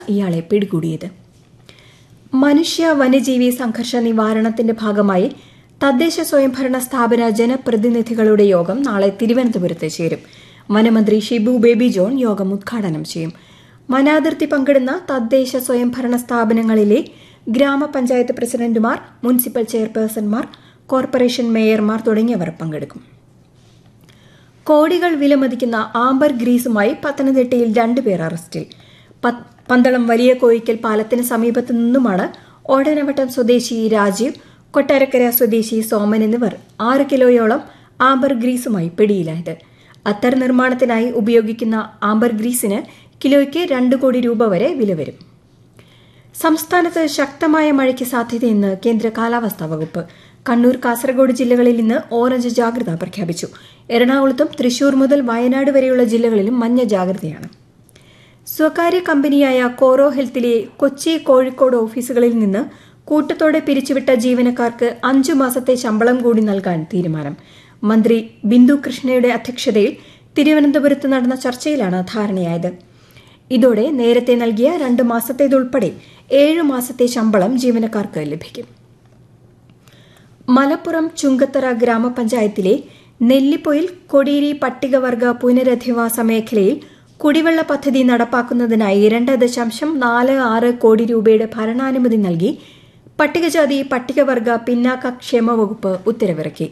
ഇയാളെ പിടികൂടിയത് മനുഷ്യ വന്യജീവി സംഘർഷ നിവാരണത്തിന്റെ ഭാഗമായി തദ്ദേശ സ്വയംഭരണ സ്ഥാപന ജനപ്രതിനിധികളുടെ യോഗം നാളെ തിരുവനന്തപുരത്ത് ചേരും വനമന്ത്രി ഷിബു ബേബി ജോൺ യോഗം ഉദ്ഘാടനം ചെയ്യും വനാതിർത്തി പങ്കിടുന്ന തദ്ദേശ സ്വയംഭരണ സ്ഥാപനങ്ങളിലെ ഗ്രാമപഞ്ചായത്ത് പ്രസിഡന്റുമാർ മുനിസിപ്പൽ ചെയർപേഴ്സൺമാർ കോർപ്പറേഷൻ മേയർമാർ തുടങ്ങിയവർ പങ്കെടുക്കും കോടികൾ വിലമതിക്കുന്ന ആംബർ ഗ്രീസുമായി പത്തനംതിട്ടയിൽ രണ്ടുപേർ അറസ്റ്റിൽ പന്തളം വലിയ കോയിക്കൽ പാലത്തിന് സമീപത്തു നിന്നുമാണ് ഓടനവട്ടം സ്വദേശി രാജീവ് കൊട്ടാരക്കര സ്വദേശി സോമൻ എന്നിവർ ആറ് കിലോയോളം ആംബർ ഗ്രീസുമായി പിടിയിലായത് അത്തർ നിർമ്മാണത്തിനായി ഉപയോഗിക്കുന്ന ആംബർ ഗ്രീസിന് കിലോയ്ക്ക് രണ്ട് കോടി രൂപ വരെ വില വരും സംസ്ഥാനത്ത് ശക്തമായ മഴയ്ക്ക് സാധ്യതയെന്ന് കേന്ദ്ര കാലാവസ്ഥാ വകുപ്പ് കണ്ണൂർ കാസർഗോഡ് ജില്ലകളിൽ ഇന്ന് ഓറഞ്ച് ജാഗ്രത പ്രഖ്യാപിച്ചു എറണാകുളത്തും തൃശൂർ മുതൽ വയനാട് വരെയുള്ള ജില്ലകളിലും മഞ്ഞ ജാഗ്രതയാണ് സ്വകാര്യ കമ്പനിയായ കോറോ ഹെൽത്തിലെ കൊച്ചി കോഴിക്കോട് ഓഫീസുകളിൽ നിന്ന് കൂട്ടത്തോടെ പിരിച്ചുവിട്ട ജീവനക്കാർക്ക് അഞ്ചു മാസത്തെ ശമ്പളം കൂടി നൽകാൻ തീരുമാനം മന്ത്രി ബിന്ദു കൃഷ്ണയുടെ അധ്യക്ഷതയിൽ തിരുവനന്തപുരത്ത് നടന്ന ചർച്ചയിലാണ് ധാരണയായത് ഇതോടെ നേരത്തെ നൽകിയ രണ്ട് മാസത്തേതുൾപ്പെടെ ഏഴു മാസത്തെ ശമ്പളം ജീവനക്കാർക്ക് ലഭിക്കും മലപ്പുറം ചുങ്കത്തറ ഗ്രാമപഞ്ചായത്തിലെ നെല്ലിപ്പൊയിൽ കൊടിയേരി പട്ടികവർഗ പുനരധിവാസ മേഖലയിൽ കുടിവെള്ള പദ്ധതി നടപ്പാക്കുന്നതിനായി രണ്ട് ദശാംശം നാല് ആറ് കോടി രൂപയുടെ ഭരണാനുമതി നൽകി പട്ടികജാതി പട്ടികവർഗ പിന്നാക്ക ക്ഷേമ വകുപ്പ് ഉത്തരവിറക്കി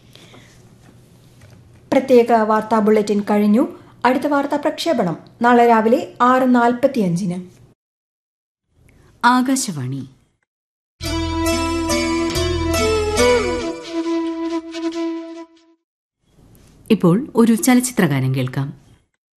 പ്രത്യേക വാർത്താ ബുള്ളറ്റിൻ കഴിഞ്ഞു അടുത്ത വാർത്താ പ്രക്ഷേപണം നാളെ രാവിലെ ആറ് നാൽപ്പത്തിയഞ്ചിന് ആകാശവാണി ഇപ്പോൾ ഒരു ചലച്ചിത്രഗാനം കേൾക്കാം